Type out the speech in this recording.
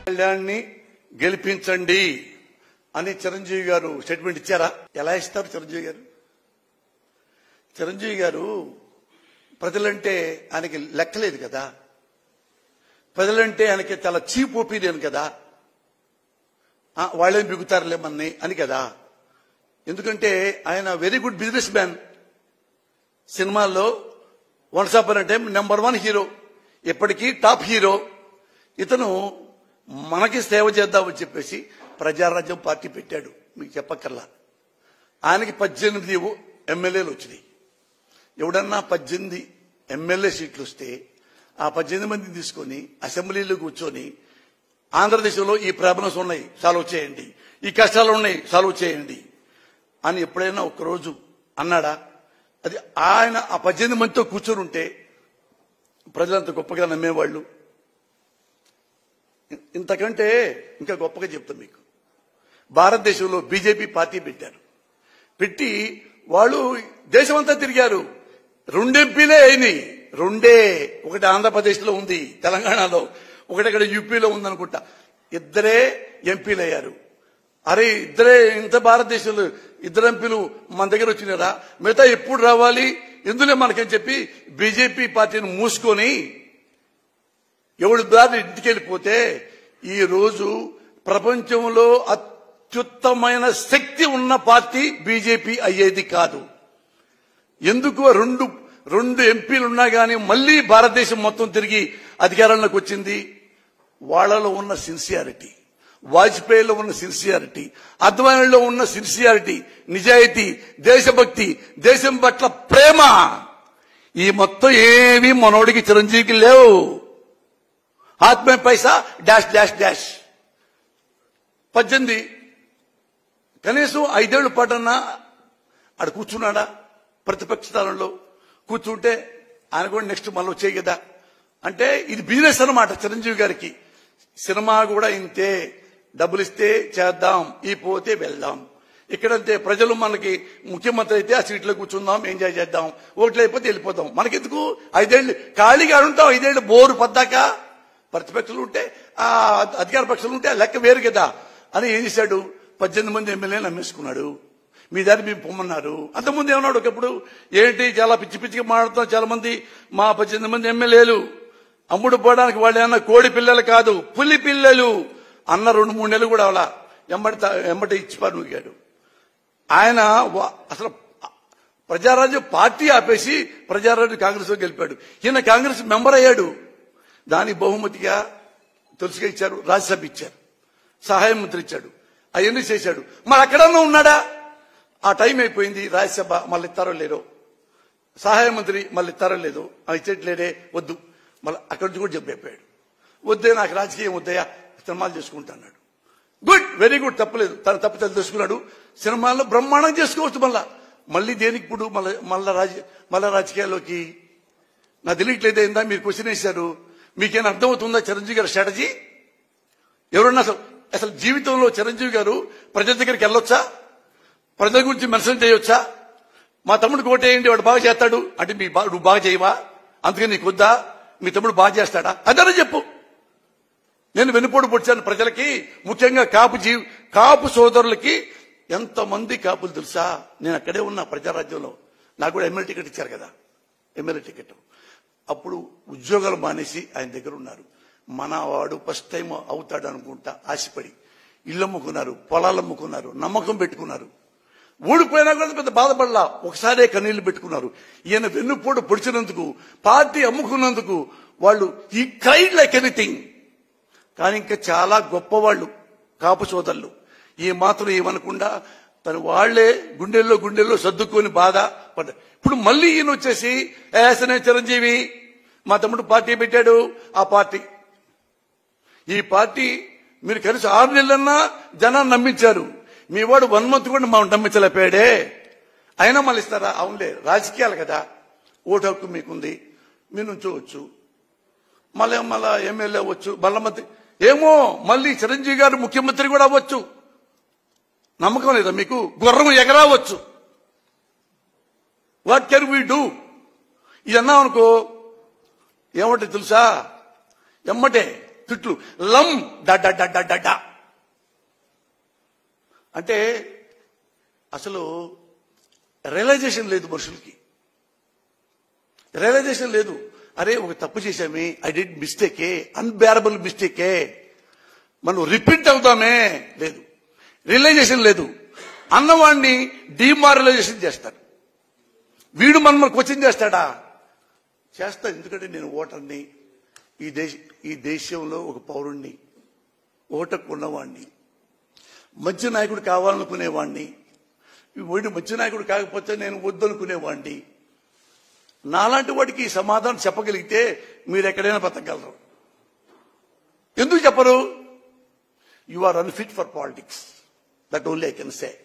కళ్యాణ్ని గెలిపించండి అని చిరంజీవి గారు స్టేట్మెంట్ ఇచ్చారా ఎలా ఇస్తారు చిరంజీవి గారు చిరంజీవి గారు ప్రజలంటే ఆయనకి లెక్కలేదు కదా ప్రజలంటే ఆయనకి చాలా చీప్ ఒపీనియన్ కదా ఆ, వాళ్ళేం బిగుతారులే మన్ని అని కదా ఎందుకంటే ఆయన వెరీ గుడ్ బిజినెస్ మ్యాన్ సినిమాల్లో once upon time number one hero ఇప్పటికీ టాప్ హీరో ఇతను మనకి సేవ చేద్దామని చెప్పేసి ప్రజారాజ్యం పార్టీ పెట్టాడు మీకు చెప్పక్కర్లా ఆయనకి పద్దెనిమిది ఎమ్మెల్యేలు వచ్చినాయి ఎవడన్నా పద్దెనిమిది ఎమ్మెల్యే సీట్లు వస్తే ఆ పద్దెనిమిది మందిని తీసుకొని అసెంబ్లీలో కూర్చొని ఆంధ్రదేశంలో ఈ ప్రాబ్లమ్స్ ఉన్నాయి సాల్వ్ చేయండి ఈ కష్టాలు ఉన్నాయి సాల్వ్ చేయండి అని ఎప్పుడైనా ఒక్కరోజు అన్నాడా అది ఆయన ఆ పద్దెనిమిది మందితో కూర్చొని ఉంటే ప్రజలంత గొప్పగా నమ్మేవాళ్ళు ఇంతకంటే ఇంకా గొప్పగా చెప్తాం మీకు భారతదేశంలో బీజేపీ పార్టీ పెట్టారు పెట్టి వాళ్ళు దేశమంతా తిరిగారు రెండు ఎంపీలే అయినాయి రెండే ఒకటి ఆంధ్రప్రదేశ్ లో ఉంది తెలంగాణలో ఒకటి ఇక్కడ యూపీలో ఉందనుకుంటా ఇద్దరే ఎంపీలు అయ్యారు అరే ఇద్దరే ఇంత భారతదేశంలో ఇద్దరు ఎంపీలు మన దగ్గర వచ్చినారా మిగతా ఎప్పుడు రావాలి ఎందులో మనకని చెప్పి బీజేపీ పార్టీని మూసుకొని ఎవడు దారి ఇంటికి వెళ్ళిపోతే ఈ రోజు ప్రపంచంలో అత్యుత్తమైన శక్తి ఉన్న పార్టీ బీజేపీ అయ్యేది కాదు ఎందుకు రెండు రెండు ఎంపీలు ఉన్నా గానీ మళ్ళీ భారతదేశం మొత్తం తిరిగి అధికారంలోకి వచ్చింది వాళ్ళలో ఉన్న సిన్సియారిటీ వాజ్పేయిలో ఉన్న సిన్సియారిటీ అద్వానీలో ఉన్న సిన్సియారిటీ నిజాయితీ దేశభక్తి దేశం పట్ల ప్రేమ ఈ మొత్తం ఏవి మనోడికి చిరంజీవికి లేవు ఆత్మే పైసా డాష్ డాష్ డాష్ పద్దెనిమిది కనీసం ఐదేళ్ల పాటన్నా ఆడ కూర్చున్నాడా ప్రతిపక్ష స్థానంలో కూర్చుంటే ఆయన కూడా నెక్స్ట్ మళ్ళీ వచ్చేయి కదా అంటే ఇది బిజినెస్ అన్నమాట చిరంజీవి గారికి సినిమా కూడా ఇంతే డబ్బులు ఇస్తే చేద్దాం ఈ పోతే వెళ్దాం ఇక్కడంతే ప్రజలు మనకి ముఖ్యమంత్రి అయితే ఆ సీట్లో కూర్చుందాం ఎంజాయ్ చేద్దాం ఓట్లు అయిపోతే వెళ్ళిపోదాం మనకెందుకు ఐదేళ్లు ఖాళీగా ఉంటాం ఐదేళ్లు బోరు పద్దాక ప్రతిపక్షాలు ఉంటే ఆ అధికార పక్షాలు ఉంటే ఆ లెక్క వేరు కదా అని ఏం చేశాడు పద్దెనిమిది మంది ఎమ్మెల్యేలు నమ్మేసుకున్నాడు మీ దారి మేము పొమ్మన్నారు అంతకుముందు ఏమన్నాడు ఒకప్పుడు ఏంటి చాలా పిచ్చి పిచ్చిగా మాట్లాడుతాం చాలా మంది మా పద్దెనిమిది మంది ఎమ్మెల్యేలు అమ్ముడు పోవడానికి వాళ్ళు ఏమన్నా కోడి పిల్లలు కాదు పులి పిల్లలు అన్న రెండు మూడు నెలలు కూడా అలా ఎమ్మటి తా- ఎమ్మటి ఇచ్చి పనుగాడు ఆయన వా- అసలు ప్రజారాజ్యం పార్టీ ఆపేసి ప్రజారాజ్యం కాంగ్రెస్ లో గెలిపాడు ఈయన కాంగ్రెస్ మెంబర్ అయ్యాడు దాని బహుమతిగా తులసిగా ఇచ్చారు రాజ్యసభ ఇచ్చారు సహాయ మంత్రి ఇచ్చాడు అవన్నీ చేశాడు మరి అక్కడన్నా ఉన్నాడా ఆ టైం అయిపోయింది రాజ్యసభ మళ్ళీ ఇస్తారో లేరో సహాయ మంత్రి మళ్ళీ ఇస్తారో లేదో ఆ ఇచ్చేట్లేడే వద్దు మళ్ళీ అక్కడి నుంచి కూడా చెప్పాడు వద్దే నాకు రాజకీయం వద్దయా సినిమాలు చేసుకుంటాడు గుడ్ వెరీ గుడ్ తప్పలేదు తన తప్పు తను తెలుసుకున్నాడు సినిమాల్లో బ్రహ్మాండం చేసుకోవచ్చు మళ్ళా మళ్ళీ దేనికి ఇప్పుడు మళ్ళీ మళ్ళా రాజ మళ్ళా రాజకీయాల్లోకి నా తెలియట్లేదు ఏందా మీరు క్వశ్చన్ వేశారు మీకేం అర్థమవుతుందా చిరంజీవి గారి స్ట్రాటజీ ఎవరన్నా అసలు అసలు జీవితంలో చిరంజీవి గారు ప్రజల దగ్గరికి వెళ్ళొచ్చా ప్రజల గురించి మెన్షన్ చేయొచ్చా మా తమ్ముడు కోటేయండి వాడు బాగా చేస్తాడు అంటే మీ బా- నువ్వు బాగా చేయవా అందుకని నీకు వద్దా మీ తమ్ముడు బాగా చేస్తాడా అదనే చెప్పు నేను వెనుపోటు పొడిచాను ప్రజలకి ముఖ్యంగా కాపు జీవి కాపు సోదరులకి ఎంతమంది కాపులు తెలుసా నేను అక్కడే ఉన్నా ప్రజారాజ్యంలో నాకు కూడా ఎమ్మెల్యే టికెట్ ఇచ్చారు కదా ఎమ్మెల్యే టికెట్ అప్పుడు ఉద్యోగాలు మానేసి ఆయన దగ్గర ఉన్నారు మన వాడు ఫస్ట్ టైం అవుతాడు అనుకుంటా ఆశపడి ఇల్లు అమ్ముకున్నారు పొలాలు అమ్ముకున్నారు నమ్మకం పెట్టుకున్నారు ఓడిపోయినా కూడా పెద్ద బాధపడలా ఒకసారే కన్నీళ్లు పెట్టుకున్నారు ఈయన వెన్నుపోటు పొడిచినందుకు పార్టీ అమ్ముకున్నందుకు వాళ్ళు ఈ క్రైడ్ లైక్ ఎనీథింగ్ కానీ ఇంకా చాలా గొప్పవాళ్ళు కాపు సోదరులు ఈ మాత్రం ఏమనకుండా తను వాళ్లే గుండెల్లో గుండెల్లో సర్దుకొని బాధ పడ్డారు ఇప్పుడు మళ్ళీ ఈయన వచ్చేసి ఏసనే చిరంజీవి మా తమ్ముడు పార్టీ పెట్టాడు ఆ పార్టీ ఈ పార్టీ మీరు కలిసి ఆరు నెలలన్నా జనాన్ని నమ్మించారు మీ వాడు వన్ మంత్ కూడా మా నమ్మించలేపాడే అయినా మళ్ళీ ఇస్తారా అవునులే రాజకీయాలు కదా ఓటు హక్కు మీకుంది మీరు నుంచోవచ్చు మళ్ళీ మళ్ళా ఎమ్మెల్యే అవ్వచ్చు మళ్ళా మంత్రి ఏమో మళ్ళీ చిరంజీవి గారు ముఖ్యమంత్రి కూడా అవ్వచ్చు నమ్మకం లేదా మీకు గుర్రం ఎగరావచ్చు వాట్ కెన్ వీ డూ ఇది అన్నాం అనుకో ఏమంటే తెలుసా ఎమ్మటే తిట్లు లం డడ్డ డడ్డ డడ్డ అంటే అసలు రియలైజేషన్ లేదు మనుషులకి రియలైజేషన్ లేదు అరే ఒక తప్పు చేశామే ఐ డిడ్ మిస్టేకే అన్బేరబుల్ మిస్టేకే మనం రిపీట్ అవుతామే లేదు రియలైజేషన్ లేదు అన్నవాడిని డిమారలైజేషన్ చేస్తాడు వీడు మన క్వశ్చన్ చేస్తాడా చేస్తా ఎందుకంటే నేను ఓటర్ని ఈ దేశ ఈ దేశంలో ఒక పౌరుణ్ణి ఓటకు ఉన్నవాడిని మంచి నాయకుడు కావాలనుకునేవాడిని వీడు మంచి నాయకుడు కాకపోతే నేను వద్దనుకునేవాడిని నాలాంటి వాడికి ఈ సమాధానం చెప్పగలిగితే మీరు ఎక్కడైనా బతకగలరు ఎందుకు చెప్పరు you are unfit for politics that only I can say